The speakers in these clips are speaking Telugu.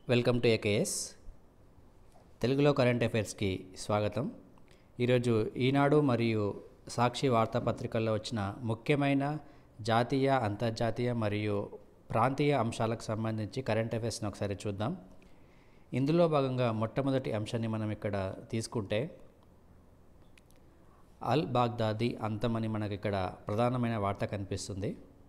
వెల్కమ్ టు ఏకేఎస్ తెలుగులో కరెంట్ అఫైర్స్కి స్వాగతం ఈరోజు ఈనాడు మరియు సాక్షి వార్తాపత్రికల్లో వచ్చిన ముఖ్యమైన జాతీయ అంతర్జాతీయ మరియు ప్రాంతీయ అంశాలకు సంబంధించి కరెంట్ అఫైర్స్ని ఒకసారి చూద్దాం ఇందులో భాగంగా మొట్టమొదటి అంశాన్ని మనం ఇక్కడ తీసుకుంటే అల్ బాగ్దాది అంతమని మనకి ఇక్కడ ప్రధానమైన వార్త కనిపిస్తుంది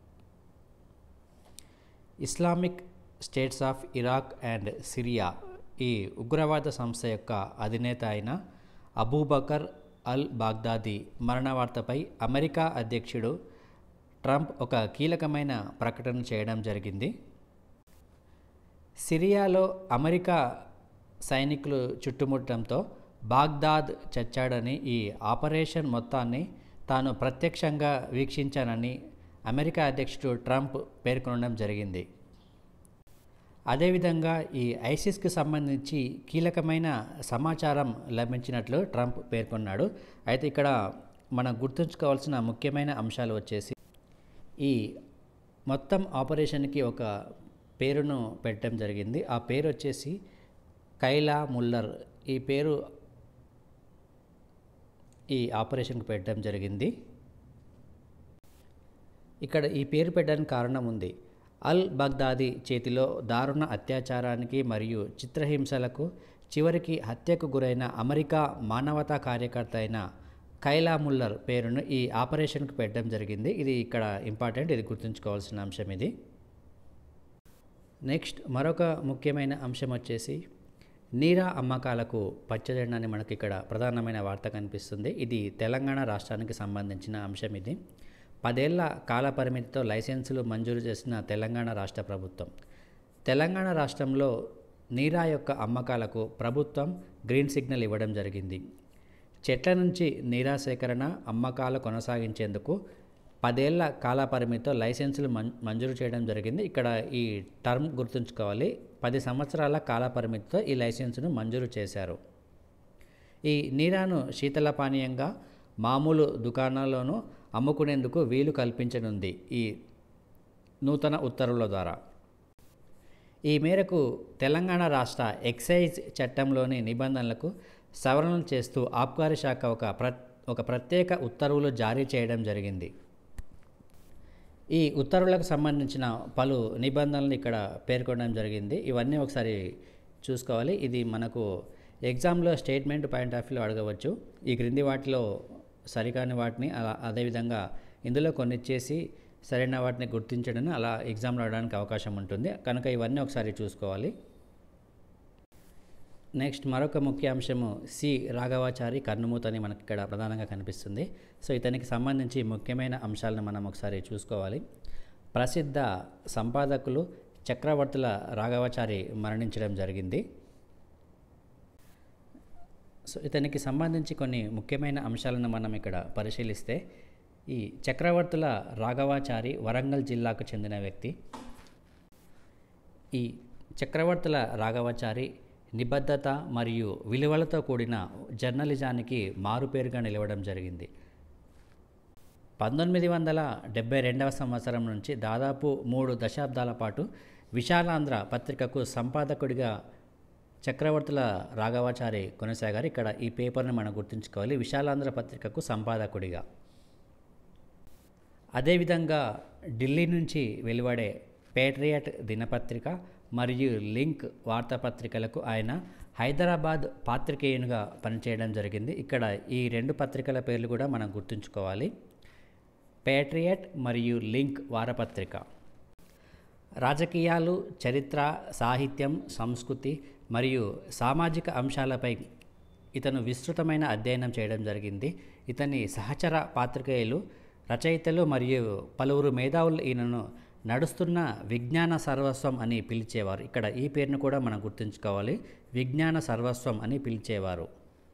Islamic States of Iraq and Syria ఈ ఉగ్రవాద సంస్థ యొక్క అధినేత అయిన అబూబకర్ అల్ బాగ్దాది మరణ వార్తపై అమెరికా అధ్యక్షుడు ట్రంప్ ఒక కీలకమైన ప్రకటన చేయడం జరిగింది సిరియాలో అమెరికా సైనికులు చుట్టుముట్టడంతో బాగ్దాద్ చచ్చాడని ఈ ఆపరేషన్ మొత్తాన్ని తాను ప్రత్యక్షంగా వీక్షించానని అమెరికా అధ్యక్షుడు ట్రంప్ పేర్కొనడం జరిగింది అదేవిధంగా ఈ ఐసిస్కి సంబంధించి కీలకమైన సమాచారం లభించినట్లు ట్రంప్ పేర్కొన్నాడు అయితే ఇక్కడ మనం గుర్తుంచుకోవాల్సిన ముఖ్యమైన అంశాలు వచ్చేసి ఈ మొత్తం ఆపరేషన్కి ఒక పేరును పెట్టడం జరిగింది ఆ పేరు వచ్చేసి కైలా ముల్లర్ ఈ పేరు ఈ ఆపరేషన్కి పెట్టడం జరిగింది ఇక్కడ ఈ పేరు పెట్టడానికి కారణం ఉంది అల్ బగ్దాది చేతిలో దారుణ అత్యాచారానికి మరియు చిత్రహింసలకు చివరికి హత్యకు గురైన అమెరికా మానవతా కార్యకర్త అయిన కైలా ముల్లర్ పేరును ఈ ఆపరేషన్కి పెట్టడం జరిగింది ఇది ఇక్కడ ఇంపార్టెంట్ ఇది గుర్తుంచుకోవాల్సిన అంశం ఇది నెక్స్ట్ మరొక ముఖ్యమైన అంశం వచ్చేసి నీరా అమ్మకాలకు పచ్చజెండాని మనకి ఇక్కడ ప్రధానమైన వార్త కనిపిస్తుంది ఇది తెలంగాణ రాష్ట్రానికి సంబంధించిన అంశం ఇది పదేళ్ల కాల పరిమితితో లైసెన్సులు మంజూరు చేసిన తెలంగాణ రాష్ట్ర ప్రభుత్వం తెలంగాణ రాష్ట్రంలో నీరా యొక్క అమ్మకాలకు ప్రభుత్వం గ్రీన్ సిగ్నల్ ఇవ్వడం జరిగింది చెట్ల నుంచి నీరా సేకరణ అమ్మకాలు కొనసాగించేందుకు పదేళ్ల కాల పరిమితితో లైసెన్సులు మం మంజూరు చేయడం జరిగింది ఇక్కడ ఈ టర్మ్ గుర్తుంచుకోవాలి పది సంవత్సరాల కాల పరిమితితో ఈ లైసెన్సును మంజూరు చేశారు ఈ నీరాను శీతల పానీయంగా మామూలు దుకాణాల్లోనూ అమ్ముకునేందుకు వీలు కల్పించనుంది ఈ నూతన ఉత్తర్వుల ద్వారా ఈ మేరకు తెలంగాణ రాష్ట్ర ఎక్సైజ్ చట్టంలోని నిబంధనలకు సవరణలు చేస్తూ ఆబ్కారీ శాఖ ఒక ప్ర ఒక ప్రత్యేక ఉత్తర్వులు జారీ చేయడం జరిగింది ఈ ఉత్తర్వులకు సంబంధించిన పలు నిబంధనలు ఇక్కడ పేర్కొనడం జరిగింది ఇవన్నీ ఒకసారి చూసుకోవాలి ఇది మనకు ఎగ్జామ్లో స్టేట్మెంట్ పాయింట్ ఆఫ్ వ్యూలో అడగవచ్చు ఈ క్రింది వాటిలో సరికాని వాటిని అలా అదేవిధంగా ఇందులో కొన్ని ఇచ్చేసి సరైన వాటిని గుర్తించడం అలా ఎగ్జామ్లో అడగడానికి అవకాశం ఉంటుంది కనుక ఇవన్నీ ఒకసారి చూసుకోవాలి నెక్స్ట్ మరొక ముఖ్య అంశము సి రాఘవాచారి కన్నుమూతని మనకి ఇక్కడ ప్రధానంగా కనిపిస్తుంది సో ఇతనికి సంబంధించి ముఖ్యమైన అంశాలను మనం ఒకసారి చూసుకోవాలి ప్రసిద్ధ సంపాదకులు చక్రవర్తుల రాఘవాచారి మరణించడం జరిగింది సో ఇతనికి సంబంధించి కొన్ని ముఖ్యమైన అంశాలను మనం ఇక్కడ పరిశీలిస్తే ఈ చక్రవర్తుల రాఘవాచారి వరంగల్ జిల్లాకు చెందిన వ్యక్తి ఈ చక్రవర్తుల రాఘవాచారి నిబద్ధత మరియు విలువలతో కూడిన జర్నలిజానికి మారుపేరుగా నిలవడం జరిగింది పంతొమ్మిది వందల డెబ్బై రెండవ సంవత్సరం నుంచి దాదాపు మూడు దశాబ్దాల పాటు విశాలాంధ్ర పత్రికకు సంపాదకుడిగా చక్రవర్తుల రాఘవాచారి కొనసాగారు ఇక్కడ ఈ పేపర్ని మనం గుర్తుంచుకోవాలి విశాలాంధ్ర పత్రికకు సంపాదకుడిగా అదేవిధంగా ఢిల్లీ నుంచి వెలువడే పేట్రియట్ దినపత్రిక మరియు లింక్ వార్తాపత్రికలకు ఆయన హైదరాబాద్ పాత్రికేయునిగా పనిచేయడం జరిగింది ఇక్కడ ఈ రెండు పత్రికల పేర్లు కూడా మనం గుర్తుంచుకోవాలి పేట్రియట్ మరియు లింక్ వారపత్రిక రాజకీయాలు చరిత్ర సాహిత్యం సంస్కృతి మరియు సామాజిక అంశాలపై ఇతను విస్తృతమైన అధ్యయనం చేయడం జరిగింది ఇతని సహచర పాత్రికేయులు రచయితలు మరియు పలువురు మేధావులు ఈయనను నడుస్తున్న విజ్ఞాన సర్వస్వం అని పిలిచేవారు ఇక్కడ ఈ పేరును కూడా మనం గుర్తుంచుకోవాలి విజ్ఞాన సర్వస్వం అని పిలిచేవారు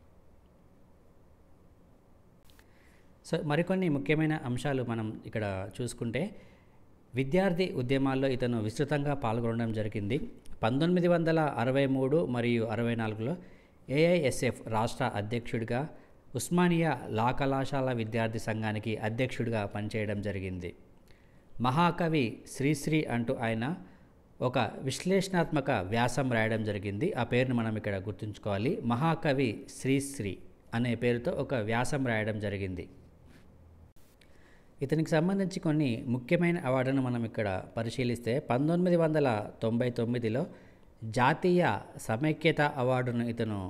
సో మరికొన్ని ముఖ్యమైన అంశాలు మనం ఇక్కడ చూసుకుంటే విద్యార్థి ఉద్యమాల్లో ఇతను విస్తృతంగా పాల్గొనడం జరిగింది పంతొమ్మిది వందల అరవై మూడు మరియు అరవై నాలుగులో ఏఐఎస్ఎఫ్ రాష్ట్ర అధ్యక్షుడిగా ఉస్మానియా లా కళాశాల విద్యార్థి సంఘానికి అధ్యక్షుడిగా పనిచేయడం జరిగింది మహాకవి శ్రీశ్రీ అంటూ ఆయన ఒక విశ్లేషణాత్మక వ్యాసం రాయడం జరిగింది ఆ పేరును మనం ఇక్కడ గుర్తుంచుకోవాలి మహాకవి శ్రీశ్రీ అనే పేరుతో ఒక వ్యాసం రాయడం జరిగింది ఇతనికి సంబంధించి కొన్ని ముఖ్యమైన అవార్డును మనం ఇక్కడ పరిశీలిస్తే పంతొమ్మిది వందల తొంభై తొమ్మిదిలో జాతీయ సమైక్యత అవార్డును ఇతను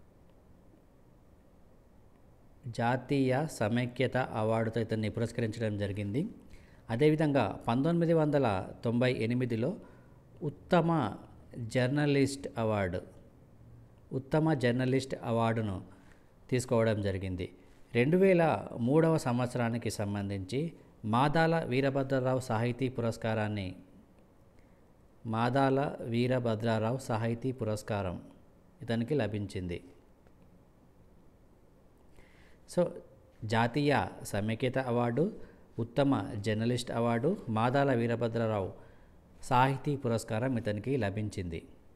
జాతీయ సమైక్యత అవార్డుతో ఇతన్ని పురస్కరించడం జరిగింది అదేవిధంగా పంతొమ్మిది వందల తొంభై ఎనిమిదిలో ఉత్తమ జర్నలిస్ట్ అవార్డు ఉత్తమ జర్నలిస్ట్ అవార్డును తీసుకోవడం జరిగింది రెండు వేల మూడవ సంవత్సరానికి సంబంధించి మాదాల వీరభద్రరావు సాహితీ పురస్కారాన్ని మాదాల వీరభద్రరావు సాహితీ పురస్కారం ఇతనికి లభించింది సో జాతీయ సమైక్యత అవార్డు ఉత్తమ జర్నలిస్ట్ అవార్డు మాదాల వీరభద్రరావు సాహితీ పురస్కారం ఇతనికి లభించింది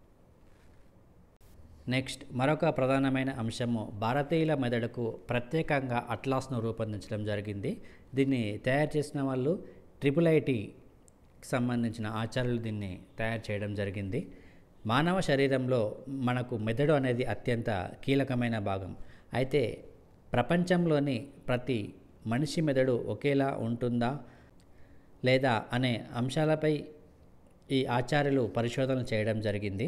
నెక్స్ట్ మరొక ప్రధానమైన అంశము భారతీయుల మెదడుకు ప్రత్యేకంగా అట్లాస్ను రూపొందించడం జరిగింది దీన్ని తయారు చేసిన వాళ్ళు ట్రిపుల్ ఐటీకి సంబంధించిన ఆచార్యులు దీన్ని తయారు చేయడం జరిగింది మానవ శరీరంలో మనకు మెదడు అనేది అత్యంత కీలకమైన భాగం అయితే ప్రపంచంలోని ప్రతి మనిషి మెదడు ఒకేలా ఉంటుందా లేదా అనే అంశాలపై ఈ ఆచార్యులు పరిశోధనలు చేయడం జరిగింది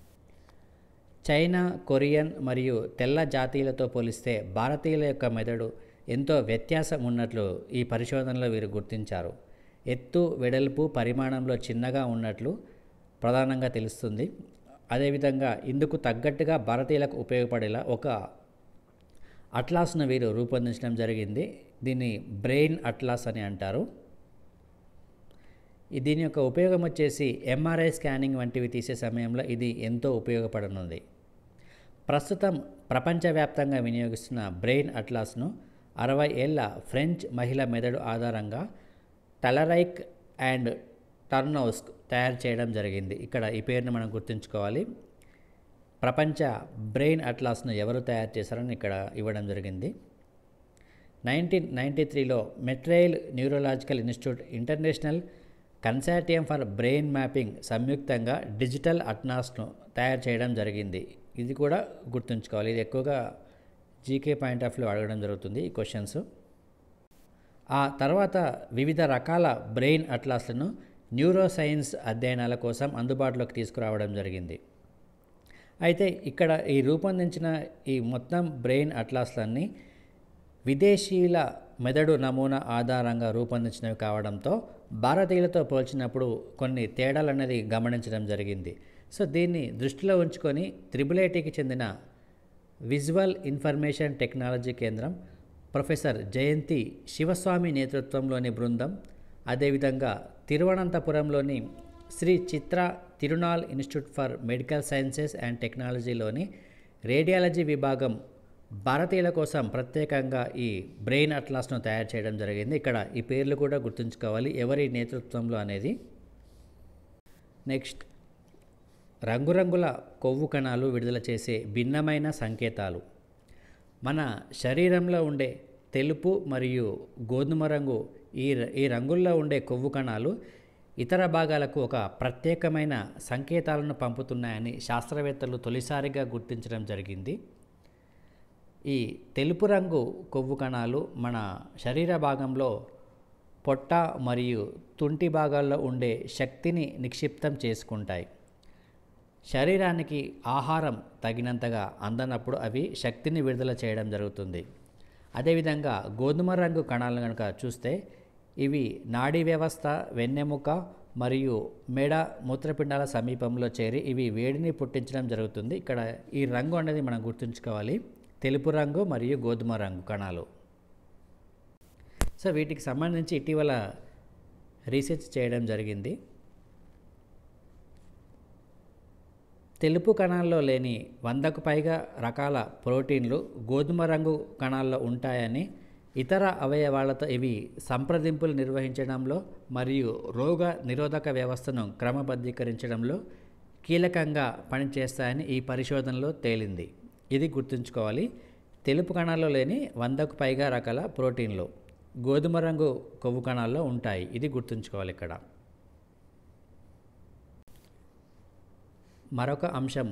చైనా కొరియన్ మరియు తెల్ల జాతీయులతో పోలిస్తే భారతీయుల యొక్క మెదడు ఎంతో వ్యత్యాసం ఉన్నట్లు ఈ పరిశోధనలో వీరు గుర్తించారు ఎత్తు వెడల్పు పరిమాణంలో చిన్నగా ఉన్నట్లు ప్రధానంగా తెలుస్తుంది అదేవిధంగా ఇందుకు తగ్గట్టుగా భారతీయులకు ఉపయోగపడేలా ఒక అట్లాస్ను వీరు రూపొందించడం జరిగింది దీన్ని బ్రెయిన్ అట్లాస్ అని అంటారు దీని యొక్క ఉపయోగం వచ్చేసి ఎంఆర్ఐ స్కానింగ్ వంటివి తీసే సమయంలో ఇది ఎంతో ఉపయోగపడనుంది ప్రస్తుతం ప్రపంచవ్యాప్తంగా వినియోగిస్తున్న బ్రెయిన్ అట్లాస్ను అరవై ఏళ్ల ఫ్రెంచ్ మహిళ మెదడు ఆధారంగా టలరైక్ అండ్ టర్నౌస్క్ తయారు చేయడం జరిగింది ఇక్కడ ఈ పేరును మనం గుర్తుంచుకోవాలి ప్రపంచ బ్రెయిన్ అట్లాస్ను ఎవరు తయారు చేశారని ఇక్కడ ఇవ్వడం జరిగింది నైన్టీన్ నైంటీ త్రీలో Montreal neurological institute international consortium for brain mapping సంయుక్తంగా డిజిటల్ అట్నాస్ను తయారు చేయడం జరిగింది ఇది కూడా గుర్తుంచుకోవాలి ఇది ఎక్కువగా జీకే పాయింట్ ఆఫ్ వ్యూ అడగడం జరుగుతుంది ఈ క్వశ్చన్స్ ఆ తర్వాత వివిధ రకాల బ్రెయిన్ అట్లాస్లను న్యూరో సైన్స్ అధ్యయనాల కోసం అందుబాటులోకి తీసుకురావడం జరిగింది అయితే ఇక్కడ ఈ రూపొందించిన ఈ మొత్తం బ్రెయిన్ అట్లాస్లన్నీ విదేశీయుల మెదడు నమూనా ఆధారంగా రూపొందించినవి కావడంతో భారతీయులతో పోల్చినప్పుడు కొన్ని తేడాలు అనేది గమనించడం జరిగింది సో దీన్ని దృష్టిలో ఉంచుకొని త్రిబుల్ ఐటీకి చెందిన విజువల్ ఇన్ఫర్మేషన్ టెక్నాలజీ కేంద్రం ప్రొఫెసర్ జయంతి శివస్వామి నేతృత్వంలోని బృందం అదేవిధంగా తిరువనంతపురంలోని Sri Chitra Tirunal institute for medical sciences and టెక్నాలజీలోని రేడియాలజీ విభాగం భారతీయుల కోసం ప్రత్యేకంగా ఈ బ్రెయిన్ అట్లాస్ను తయారు చేయడం జరిగింది ఇక్కడ ఈ పేర్లు కూడా గుర్తుంచుకోవాలి ఎవరి నేతృత్వంలో అనేది నెక్స్ట్ రంగురంగుల కొవ్వు కణాలు విడుదల చేసే భిన్నమైన సంకేతాలు మన శరీరంలో ఉండే తెలుపు మరియు గోధుమ రంగు ఈ ఈ రంగుల్లో ఉండే కొవ్వు కణాలు ఇతర భాగాలకు ఒక ప్రత్యేకమైన సంకేతాలను పంపుతున్నాయని శాస్త్రవేత్తలు తొలిసారిగా గుర్తించడం జరిగింది ఈ తెలుపు రంగు కొవ్వు కణాలు మన శరీర భాగంలో పొట్ట మరియు తుంటి భాగాల్లో ఉండే శక్తిని నిక్షిప్తం చేసుకుంటాయి శరీరానికి ఆహారం తగినంతగా అందనప్పుడు అవి శక్తిని విడుదల చేయడం జరుగుతుంది అదేవిధంగా గోధుమ రంగు కణాలను కనుక చూస్తే ఇవి నాడీ వ్యవస్థ వెన్నెముక మరియు మెడ మూత్రపిండాల సమీపంలో చేరి ఇవి వేడిని పుట్టించడం జరుగుతుంది ఇక్కడ ఈ రంగు అనేది మనం గుర్తుంచుకోవాలి తెలుపు రంగు మరియు గోధుమ రంగు కణాలు సో వీటికి సంబంధించి ఇటీవల రీసెర్చ్ చేయడం జరిగింది తెలుపు కణాల్లో లేని వందకు పైగా రకాల ప్రోటీన్లు గోధుమ రంగు కణాల్లో ఉంటాయని ఇతర అవయవాలతో ఇవి సంప్రదింపులు నిర్వహించడంలో మరియు రోగ నిరోధక వ్యవస్థను క్రమబద్ధీకరించడంలో కీలకంగా పనిచేస్తాయని ఈ పరిశోధనలో తేలింది ఇది గుర్తుంచుకోవాలి తెలుపు కణాల్లో లేని వందకు పైగా రకాల ప్రోటీన్లు గోధుమ రంగు కొవ్వు కణాల్లో ఉంటాయి ఇది గుర్తుంచుకోవాలి ఇక్కడ మరొక అంశం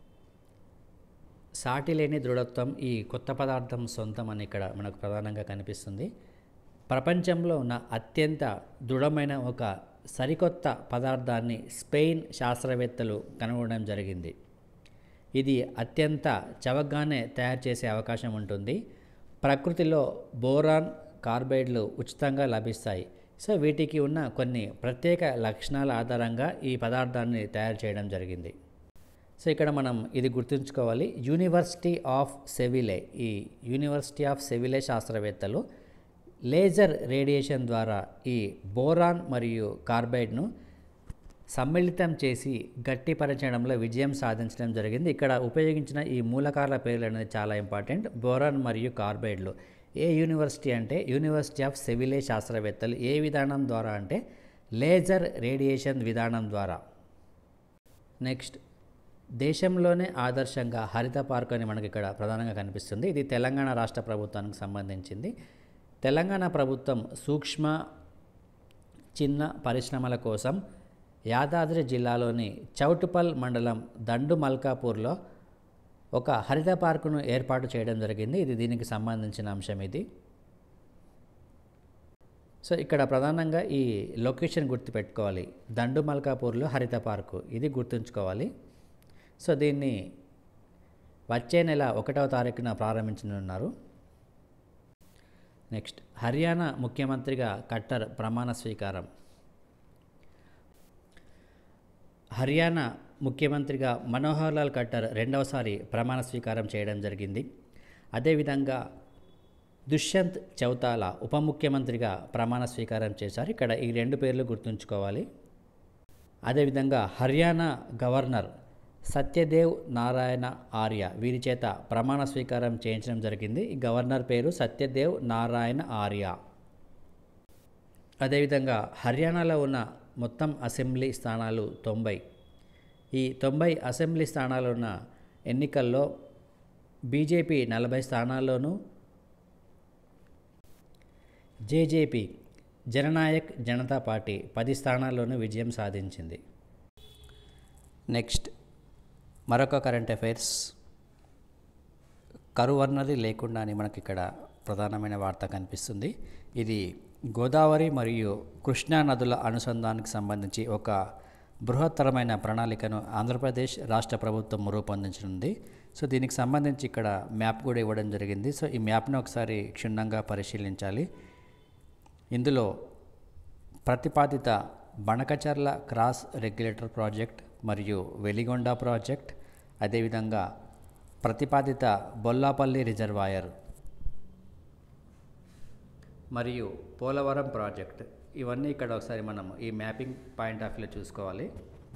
సాటి లేని దృఢత్వం ఈ కొత్త పదార్థం సొంతం అని ఇక్కడ మనకు ప్రధానంగా కనిపిస్తుంది ప్రపంచంలో ఉన్న అత్యంత దృఢమైన ఒక సరికొత్త పదార్థాన్ని స్పెయిన్ శాస్త్రవేత్తలు కనుగొనడం జరిగింది ఇది అత్యంత చవకగానే తయారు చేసే అవకాశం ఉంటుంది ప్రకృతిలో బోరాన్ కార్బైడ్లు ఉచితంగా లభిస్తాయి సో వీటికి ఉన్న కొన్ని ప్రత్యేక లక్షణాల ఆధారంగా ఈ పదార్థాన్ని తయారు చేయడం జరిగింది సో ఇక్కడ మనం ఇది గుర్తుంచుకోవాలి యూనివర్సిటీ ఆఫ్ సెవిలే ఈ యూనివర్సిటీ ఆఫ్ సెవిలే శాస్త్రవేత్తలు లేజర్ రేడియేషన్ ద్వారా ఈ బోరాన్ మరియు కార్బైడ్ను సమ్మిళితం చేసి గట్టిపరచడంలో విజయం సాధించడం జరిగింది ఇక్కడ ఉపయోగించిన ఈ మూలకాల పేర్లు అనేది చాలా ఇంపార్టెంట్ బోరాన్ మరియు కార్బైడ్లు ఏ యూనివర్సిటీ అంటే యూనివర్సిటీ ఆఫ్ సెవిలే శాస్త్రవేత్తలు ఏ విధానం ద్వారా అంటే లేజర్ రేడియేషన్ విధానం ద్వారా నెక్స్ట్ దేశంలోనే ఆదర్శంగా హరిత పార్క్ అని మనకి ఇక్కడ ప్రధానంగా కనిపిస్తుంది ఇది తెలంగాణ రాష్ట్ర ప్రభుత్వానికి సంబంధించింది తెలంగాణ ప్రభుత్వం సూక్ష్మ చిన్న పరిశ్రమల కోసం యాదాద్రి జిల్లాలోని చౌటుపల్ మండలం దండు మల్కాపూర్లో ఒక హరిత పార్కును ఏర్పాటు చేయడం జరిగింది ఇది దీనికి సంబంధించిన అంశం ఇది సో ఇక్కడ ప్రధానంగా ఈ లొకేషన్ గుర్తుపెట్టుకోవాలి దండు మల్కాపూర్లో హరిత పార్కు ఇది గుర్తుంచుకోవాలి సో దీన్ని వచ్చే నెల ఒకటవ తారీఖున ప్రారంభించనున్నారు నెక్స్ట్ హర్యానా ముఖ్యమంత్రిగా కట్టర్ ప్రమాణ స్వీకారం హర్యానా ముఖ్యమంత్రిగా మనోహర్ లాల్ ఖట్టర్ రెండవసారి ప్రమాణ స్వీకారం చేయడం జరిగింది అదేవిధంగా దుష్యంత్ చౌతాలా ఉప ముఖ్యమంత్రిగా ప్రమాణ స్వీకారం చేశారు ఇక్కడ ఈ రెండు పేర్లు గుర్తుంచుకోవాలి అదేవిధంగా హర్యానా గవర్నర్ సత్యదేవ్ నారాయణ ఆర్య వీరి చేత ప్రమాణ స్వీకారం చేయించడం జరిగింది ఈ గవర్నర్ పేరు సత్యదేవ్ నారాయణ ఆర్య అదేవిధంగా హర్యానాలో ఉన్న మొత్తం అసెంబ్లీ స్థానాలు తొంభై ఈ తొంభై అసెంబ్లీ స్థానాలు ఉన్న ఎన్నికల్లో బీజేపీ నలభై స్థానాల్లోనూ జేజేపీ జననాయక్ జనతా పార్టీ పది స్థానాల్లోనూ విజయం సాధించింది నెక్స్ట్ మరొక కరెంట్ అఫైర్స్ కరువు అన్నది లేకుండా అని మనకి ఇక్కడ ప్రధానమైన వార్త కనిపిస్తుంది ఇది గోదావరి మరియు కృష్ణా నదుల అనుసంధానానికి సంబంధించి ఒక బృహత్తరమైన ప్రణాళికను ఆంధ్రప్రదేశ్ రాష్ట్ర ప్రభుత్వం రూపొందించనుంది సో దీనికి సంబంధించి ఇక్కడ మ్యాప్ కూడా ఇవ్వడం జరిగింది సో ఈ మ్యాప్ను ఒకసారి క్షుణ్ణంగా పరిశీలించాలి ఇందులో ప్రతిపాదిత బణకచర్ల క్రాస్ రెగ్యులేటర్ ప్రాజెక్ట్ మరియు వెలిగొండ ప్రాజెక్ట్ అదేవిధంగా ప్రతిపాదిత బొల్లాపల్లి రిజర్వాయర్ మరియు పోలవరం ప్రాజెక్ట్ ఇవన్నీ ఇక్కడ ఒకసారి మనం ఈ మ్యాపింగ్ పాయింట్ ఆఫ్ వ్యూలో చూసుకోవాలి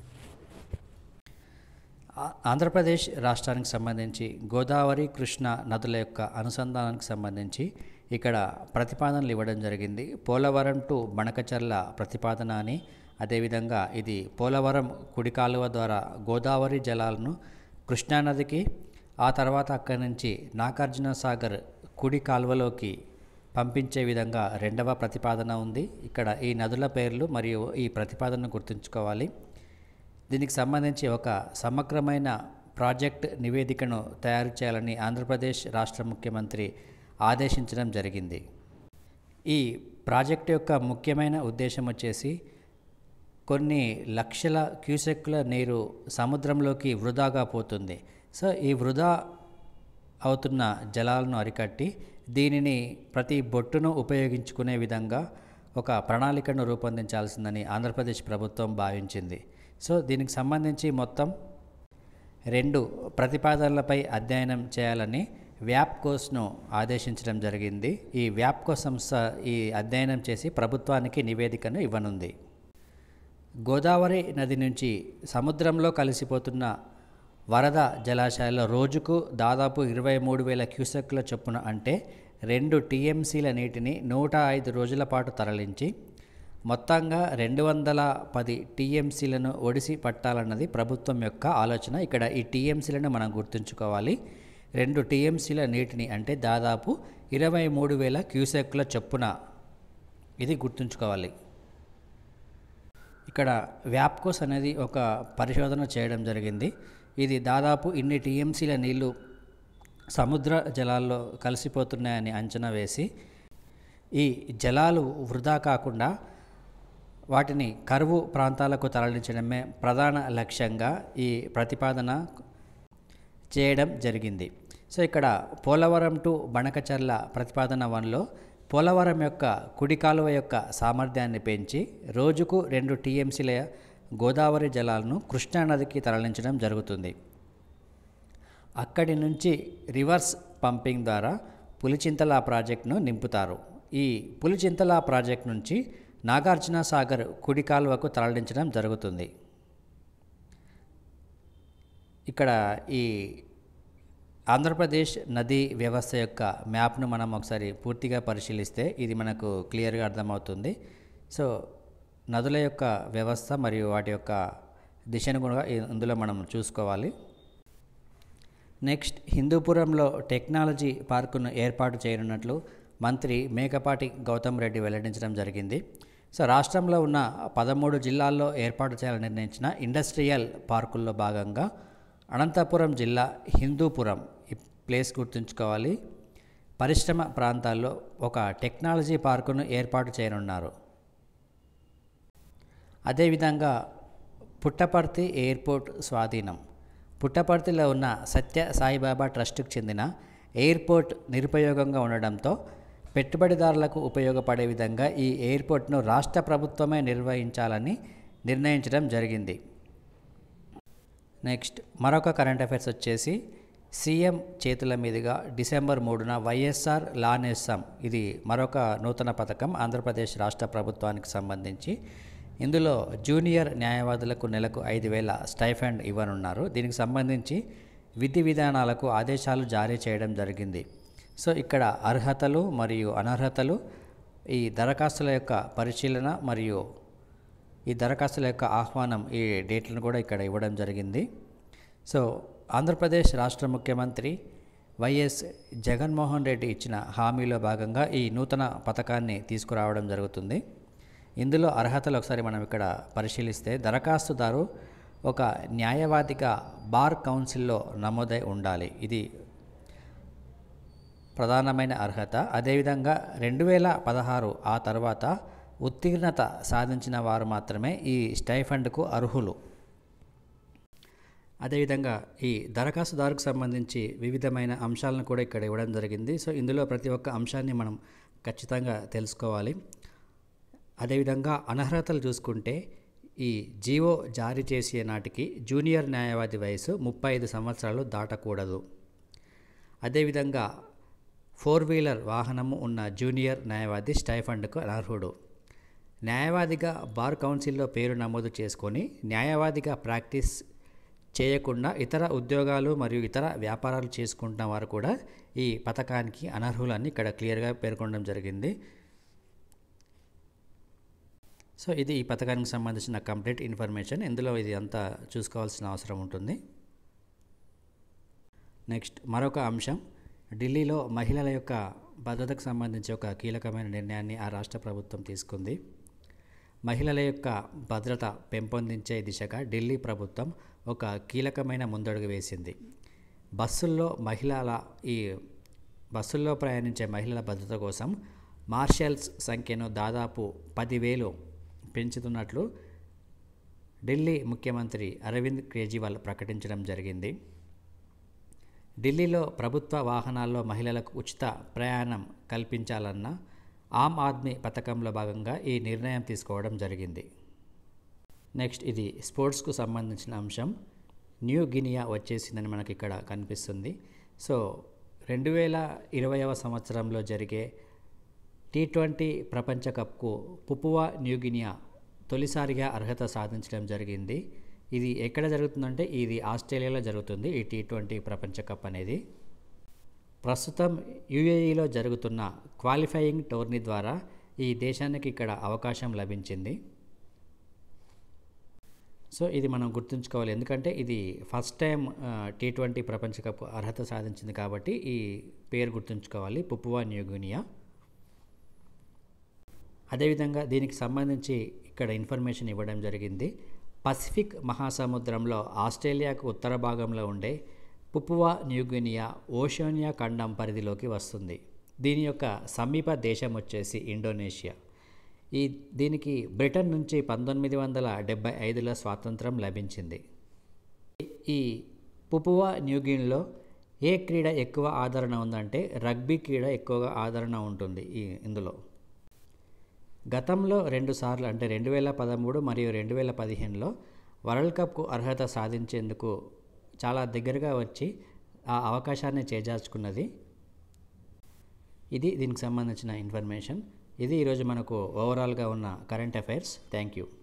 ఆ- ఆంధ్రప్రదేశ్ రాష్ట్రానికి సంబంధించి గోదావరి కృష్ణ నదుల యొక్క అనుసంధానానికి సంబంధించి ఇక్కడ ప్రతిపాదనలు ఇవ్వడం జరిగింది పోలవరం టు బణకచర్ల ప్రతిపాదన అని అదేవిధంగా ఇది పోలవరం కుడి కాలువ ద్వారా గోదావరి జలాలను కృష్ణానదికి ఆ తర్వాత అక్కడి నుంచి నాగార్జున సాగర్ కుడి కాలువలోకి పంపించే విధంగా రెండవ ప్రతిపాదన ఉంది ఇక్కడ ఈ నదుల పేర్లు మరియు ఈ ప్రతిపాదనను గుర్తుంచుకోవాలి దీనికి సంబంధించి ఒక సమగ్రమైన ప్రాజెక్ట్ నివేదికను తయారు చేయాలని ఆంధ్రప్రదేశ్ రాష్ట్ర ముఖ్యమంత్రి ఆదేశించడం జరిగింది ఈ ప్రాజెక్టు యొక్క ముఖ్యమైన ఉద్దేశం వచ్చేసి కొన్ని లక్షల క్యూసెక్కుల నీరు సముద్రంలోకి వృధాగా పోతుంది సో ఈ వృధా అవుతున్న జలాలను అరికట్టి దీనిని ప్రతి బొట్టును ఉపయోగించుకునే విధంగా ఒక ప్రణాళికను రూపొందించాల్సిందని ఆంధ్రప్రదేశ్ ప్రభుత్వం భావించింది సో దీనికి సంబంధించి మొత్తం రెండు ప్రతిపాదనలపై అధ్యయనం చేయాలని వ్యాప్ కోర్స్ను ఆదేశించడం జరిగింది ఈ వ్యాప్ కో సంస్థ ఈ అధ్యయనం చేసి ప్రభుత్వానికి నివేదికను ఇవ్వనుంది గోదావరి నది నుంచి సముద్రంలో కలిసిపోతున్న వరద జలాశయాల్లో రోజుకు దాదాపు ఇరవై మూడు వేల క్యూసెక్ల చొప్పున అంటే రెండు టీఎంసీల నీటిని నూట ఐదు రోజుల పాటు తరలించి మొత్తంగా రెండు వందల పది టీఎంసీలను ఒడిసి పట్టాలన్నది ప్రభుత్వం యొక్క ఆలోచన ఇక్కడ ఈ టీఎంసీలను మనం గుర్తుంచుకోవాలి రెండు టీఎంసీల నీటిని అంటే దాదాపు ఇరవై మూడు వేల క్యూసెక్ల చొప్పున ఇది గుర్తుంచుకోవాలి ఇక్కడ వ్యాప్కోస్ అనేది ఒక పరిశోధన చేయడం జరిగింది ఇది దాదాపు ఇన్ని టీఎంసీల నీళ్లు సముద్ర జలాల్లో కలిసిపోతున్నాయని అంచనా వేసి ఈ జలాలు వృధా కాకుండా వాటిని కరువు ప్రాంతాలకు తరలించడమే ప్రధాన లక్ష్యంగా ఈ ప్రతిపాదన చేయడం జరిగింది సో ఇక్కడ పోలవరం టు బణకచర్ల ప్రతిపాదన వన్లో పోలవరం యొక్క కుడి కాలువ యొక్క సామర్థ్యాన్ని పెంచి రోజుకు రెండు టీఎంసీల గోదావరి జలాలను కృష్ణానదికి తరలించడం జరుగుతుంది అక్కడి నుంచి రివర్స్ పంపింగ్ ద్వారా పులిచింతల ప్రాజెక్టును నింపుతారు ఈ పులిచింతల ప్రాజెక్ట్ నుంచి నాగార్జున సాగర్ కుడి కాలువకు తరలించడం జరుగుతుంది ఇక్కడ ఈ ఆంధ్రప్రదేశ్ నదీ వ్యవస్థ యొక్క మ్యాప్ను మనం ఒకసారి పూర్తిగా పరిశీలిస్తే ఇది మనకు క్లియర్గా అర్థమవుతుంది సో నదుల యొక్క వ్యవస్థ మరియు వాటి యొక్క దిశను కూడా ఇందులో మనం చూసుకోవాలి నెక్స్ట్ హిందూపురంలో టెక్నాలజీ పార్కును ఏర్పాటు చేయనున్నట్లు మంత్రి మేకపాటి గౌతమ్ రెడ్డి వెల్లడించడం జరిగింది సో రాష్ట్రంలో ఉన్న పదమూడు జిల్లాల్లో ఏర్పాటు చేయాలని నిర్ణయించిన ఇండస్ట్రియల్ పార్కుల్లో భాగంగా అనంతపురం జిల్లా హిందూపురం ఈ ప్లేస్ గుర్తుంచుకోవాలి పరిశ్రమ ప్రాంతాల్లో ఒక టెక్నాలజీ పార్కును ఏర్పాటు చేయనున్నారు అదేవిధంగా పుట్టపర్తి ఎయిర్పోర్ట్ స్వాధీనం పుట్టపర్తిలో ఉన్న సత్య సాయిబాబా ట్రస్టుకు చెందిన ఎయిర్పోర్ట్ నిరుపయోగంగా ఉండడంతో పెట్టుబడిదారులకు ఉపయోగపడే విధంగా ఈ ఎయిర్పోర్ట్ను రాష్ట్ర ప్రభుత్వమే నిర్వహించాలని నిర్ణయించడం జరిగింది నెక్స్ట్ మరొక కరెంట్ అఫైర్స్ వచ్చేసి సీఎం చేతుల మీదుగా డిసెంబర్ మూడున వైఎస్ఆర్ లానేసం ఇది మరొక నూతన పథకం ఆంధ్రప్రదేశ్ రాష్ట్ర ప్రభుత్వానికి సంబంధించి ఇందులో జూనియర్ న్యాయవాదులకు నెలకు ఐదు వేల స్టైఫండ్ ఇవ్వనున్నారు దీనికి సంబంధించి విధి విధానాలకు ఆదేశాలు జారీ చేయడం జరిగింది సో ఇక్కడ అర్హతలు మరియు అనర్హతలు ఈ దరఖాస్తుల యొక్క పరిశీలన మరియు ఈ దరఖాస్తుల యొక్క ఆహ్వానం ఈ డేట్లను కూడా ఇక్కడ ఇవ్వడం జరిగింది సో ఆంధ్రప్రదేశ్ రాష్ట్ర ముఖ్యమంత్రి వైఎస్ జగన్మోహన్ రెడ్డి ఇచ్చిన హామీలో భాగంగా ఈ నూతన పథకాన్ని తీసుకురావడం జరుగుతుంది ఇందులో అర్హతలు ఒకసారి మనం ఇక్కడ పరిశీలిస్తే దరఖాస్తుదారు ఒక న్యాయవాదిగా బార్ కౌన్సిల్లో నమోదై ఉండాలి ఇది ప్రధానమైన అర్హత అదేవిధంగా రెండు వేల పదహారు ఆ తర్వాత ఉత్తీర్ణత సాధించిన వారు మాత్రమే ఈ స్టైఫండ్కు అర్హులు అదేవిధంగా ఈ దరఖాస్తుదారుకు సంబంధించి వివిధమైన అంశాలను కూడా ఇక్కడ ఇవ్వడం జరిగింది సో ఇందులో ప్రతి ఒక్క అంశాన్ని మనం ఖచ్చితంగా తెలుసుకోవాలి అదేవిధంగా అనర్హతలు చూసుకుంటే ఈ జీవో జారీ చేసే నాటికి జూనియర్ న్యాయవాది వయసు ముప్పై ఐదు సంవత్సరాలు దాటకూడదు అదేవిధంగా ఫోర్ వీలర్ వాహనము ఉన్న జూనియర్ న్యాయవాది స్టైఫండ్కు అనర్హుడు న్యాయవాదిగా బార్ కౌన్సిల్లో పేరు నమోదు చేసుకొని న్యాయవాదిగా ప్రాక్టీస్ చేయకుండా ఇతర ఉద్యోగాలు మరియు ఇతర వ్యాపారాలు చేసుకుంటున్న వారు కూడా ఈ పథకానికి అనర్హులని ఇక్కడ క్లియర్గా పేర్కొనడం జరిగింది సో ఇది ఈ పథకానికి సంబంధించిన కంప్లీట్ ఇన్ఫర్మేషన్ ఇందులో ఇది అంతా చూసుకోవాల్సిన అవసరం ఉంటుంది నెక్స్ట్ మరొక అంశం ఢిల్లీలో మహిళల యొక్క భద్రతకు సంబంధించి ఒక కీలకమైన నిర్ణయాన్ని ఆ రాష్ట్ర ప్రభుత్వం తీసుకుంది మహిళల యొక్క భద్రత పెంపొందించే దిశగా ఢిల్లీ ప్రభుత్వం ఒక కీలకమైన ముందడుగు వేసింది బస్సుల్లో మహిళల ఈ బస్సుల్లో ప్రయాణించే మహిళల భద్రత కోసం మార్షల్స్ సంఖ్యను దాదాపు పదివేలు పెంచుతున్నట్లు ఢిల్లీ ముఖ్యమంత్రి అరవింద్ కేజ్రీవాల్ ప్రకటించడం జరిగింది ఢిల్లీలో ప్రభుత్వ వాహనాల్లో మహిళలకు ఉచిత ప్రయాణం కల్పించాలన్న ఆమ్ ఆద్మీ పథకంలో భాగంగా ఈ నిర్ణయం తీసుకోవడం జరిగింది నెక్స్ట్ ఇది స్పోర్ట్స్కు సంబంధించిన అంశం న్యూ గినియా వచ్చేసిందని మనకి ఇక్కడ కనిపిస్తుంది సో రెండు వేల ఇరవైవ సంవత్సరంలో జరిగే టీ ట్వంటీ ప్రపంచ కప్కు పుపువా న్యూగినియా తొలిసారిగా అర్హత సాధించడం జరిగింది ఇది ఎక్కడ జరుగుతుందంటే ఇది ఆస్ట్రేలియాలో జరుగుతుంది ఈ టీ ట్వంటీ ప్రపంచ కప్ అనేది ప్రస్తుతం యుఏఈలో జరుగుతున్న క్వాలిఫైయింగ్ టోర్నీ ద్వారా ఈ దేశానికి ఇక్కడ అవకాశం లభించింది సో ఇది మనం గుర్తుంచుకోవాలి ఎందుకంటే ఇది ఫస్ట్ టైం టీ ట్వంటీ ప్రపంచ కప్ అర్హత సాధించింది కాబట్టి ఈ పేరు గుర్తుంచుకోవాలి పుపువా న్యూగినియా అదేవిధంగా దీనికి సంబంధించి ఇక్కడ ఇన్ఫర్మేషన్ ఇవ్వడం జరిగింది పసిఫిక్ మహాసముద్రంలో ఆస్ట్రేలియాకు ఉత్తర భాగంలో ఉండే పుపువా న్యూగినియా ఓషోనియా ఖండం పరిధిలోకి వస్తుంది దీని యొక్క సమీప దేశం వచ్చేసి ఇండోనేషియా ఈ దీనికి బ్రిటన్ నుంచి పంతొమ్మిది వందల డెబ్బై ఐదులో స్వాతంత్రం లభించింది ఈ పుపువా న్యూగిన్లో ఏ క్రీడ ఎక్కువ ఆదరణ ఉందంటే రగ్బీ క్రీడ ఎక్కువగా ఆదరణ ఉంటుంది ఈ ఇందులో గతంలో రెండుసార్లు అంటే రెండు వేల పదమూడు మరియు రెండు వేల పదిహేనులో వరల్డ్ కప్కు అర్హత సాధించేందుకు చాలా దగ్గరగా వచ్చి ఆ అవకాశాన్ని చేజార్చుకున్నది ఇది దీనికి సంబంధించిన ఇన్ఫర్మేషన్ ఇది ఈరోజు మనకు ఓవరాల్గా ఉన్న కరెంట్ అఫైర్స్ థ్యాంక్ యూ